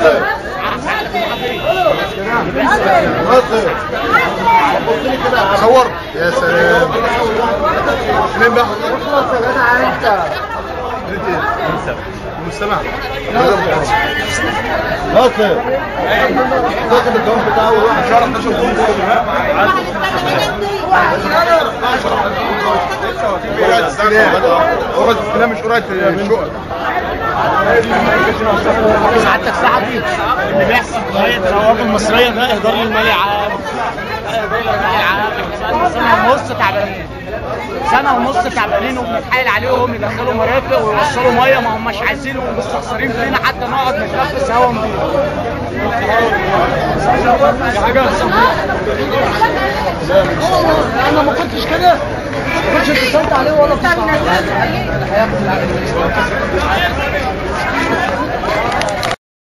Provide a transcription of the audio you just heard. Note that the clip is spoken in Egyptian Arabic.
ناصر ناصر بص لي كده صور يا سلام مين بقى؟ انا انت مستمع ناصر ناصر الجون بتاعه واحد شهر 11 جون قرعة السلام قرعة السلام مش قرعة الشقق سعادتك صاحبي اللي بيحصل لغايه الروابط المصريه ده اهدار للمالي عام اهدار للمالي عام بقالنا سنه ونص تعبانين سنه ونص تعبانين وبنتحايل عليهم يدخلوا مرافق ويوصلوا ميه ما هماش عايزين ومستخسرين فينا حتى نقعد نتنفس هوا نضيف دي حاجه انا ما كنتش كده ما كنتش اتصلت عليه ولا اتصلت عليه